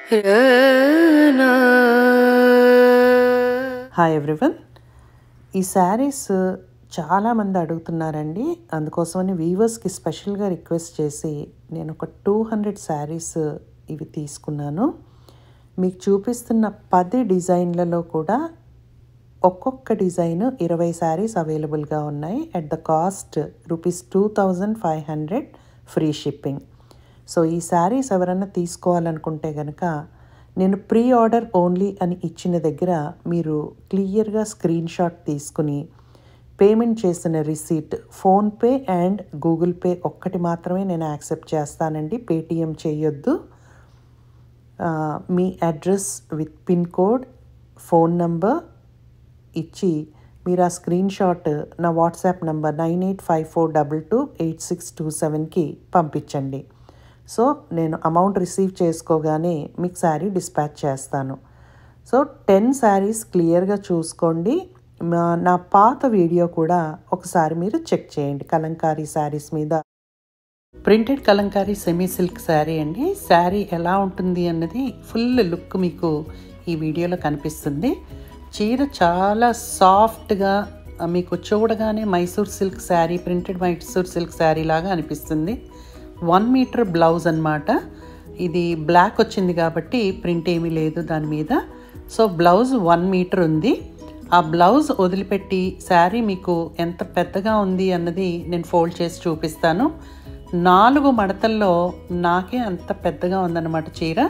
hi everyone ఈ శారీస్ చాలామంది అడుగుతున్నారండి అందుకోసమని వీవర్స్కి స్పెషల్గా రిక్వెస్ట్ చేసి నేను ఒక టూ హండ్రెడ్ శారీస్ ఇవి తీసుకున్నాను మీకు చూపిస్తున్న పది డిజైన్లలో కూడా ఒక్కొక్క డిజైన్ ఇరవై శారీస్ అవైలబుల్గా ఉన్నాయి at the cost rupees two thousand five hundred free shipping so ఈ శారీస్ ఎవరైనా తీసుకోవాలనుకుంటే కనుక నేను ప్రీ ఆర్డర్ ఓన్లీ అని ఇచ్చిన దగ్గర మీరు క్లియర్గా స్క్రీన్ షాట్ తీసుకుని పేమెంట్ చేసిన receipt PhonePe and Google Pay ఒక్కటి మాత్రమే నేను యాక్సెప్ట్ చేస్తానండి పేటిఎం చేయొద్దు ఆ, మీ address with pin code phone number ఇచ్చి మీరు ఆ స్క్రీన్ షాట్ నా WhatsApp number nine eight five four double two eight six two సెవెన్కి పంపించండి సో నేను అమౌంట్ రిసీవ్ చేసుకోగానే మీకు శారీ డిస్పాచ్ చేస్తాను సో టెన్ శారీస్ క్లియర్గా చూసుకోండి మా- నా పాత వీడియో కూడా ఒకసారి మీరు చెక్ చేయండి కలంకారీ శారీస్ మీద printed Kalamkari semi silk sari అండి శారీ ఎలా ఉంటుంది అన్నది ఫుల్ లుక్ మీకు ఈ వీడియోలో కనిపిస్తుంది చీర చాలా సాఫ్ట్గా ఆ, మీకు చూడగానే Mysore silk sari printed Mysore silk sari లాగా అనిపిస్తుంది వన్ మీటర్ బ్లౌజ్ అన్నమాట ఇది బ్లాక్ వచ్చింది కాబట్టి ప్రింట్ ఏమీ లేదు దాని మీద సో బ్లౌజ్ వన్ మీటర్ ఉంది ఆ బ్లౌజ్ వదిలిపెట్టి శారీ మీకు ఎంత పెద్దగా ఉంది అన్నది నేను ఫోల్డ్ చేసి చూపిస్తాను నాలుగు మడతల్లో నాకే అంత పెద్దగా ఉందన్నమాట చీర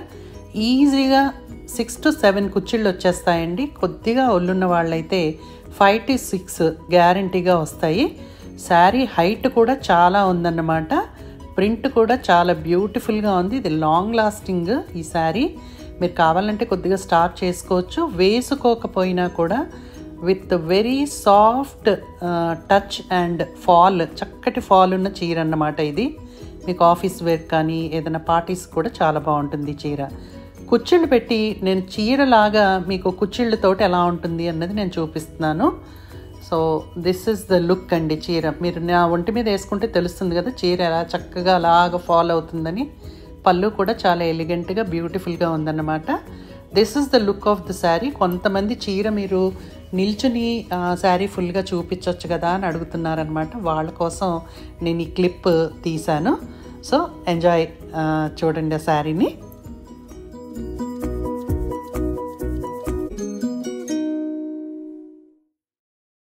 ఈజీగా సిక్స్ టు సెవెన్ కుచ్చిళ్ళు వచ్చేస్తాయండి కొద్దిగా ఒళ్ళున్న వాళ్ళైతే ఫైవ్ టు సిక్స్ గ్యారంటీగా వస్తాయి శారీ హైట్ కూడా చాలా ఉందన్నమాట ప్రింట్ కూడా చాలా బ్యూటిఫుల్గా ఉంది ఇది లాంగ్ లాస్టింగ్ ఈ శారీ మీరు కావాలంటే కొద్దిగా స్టార్ట్ చేసుకోవచ్చు వేసుకోకపోయినా కూడా with very soft touch and fall చక్కటి ఫాల్ ఉన్న చీర అన్నమాట ఇది మీకు ఆఫీస్ వేర్ కానీ ఏదైనా పార్టీస్ కూడా చాలా బాగుంటుంది ఈ చీర కుచ్చిళ్ళు పెట్టి నేను చీరలాగా మీకు కుచ్చిళ్ళతోటి ఎలా ఉంటుంది అన్నది నేను చూపిస్తున్నాను so this is the look అండి చీర మీరు నా ఒంటి మీద వేసుకుంటే తెలుస్తుంది కదా చీర ఎలా చక్కగా అలాగ ఫాలో అవుతుందని పళ్ళు కూడా చాలా ఎలిగెంట్గా బ్యూటిఫుల్గా ఉందన్నమాట this is the look of the sari కొంతమంది చీర మీరు నిల్చుని శారీ ఫుల్గా చూపించవచ్చు కదా అని అడుగుతున్నారనమాట వాళ్ళ కోసం నేను ఈ క్లిప్ తీశాను సో ఎంజాయ్ చూడండి ఆ శారీని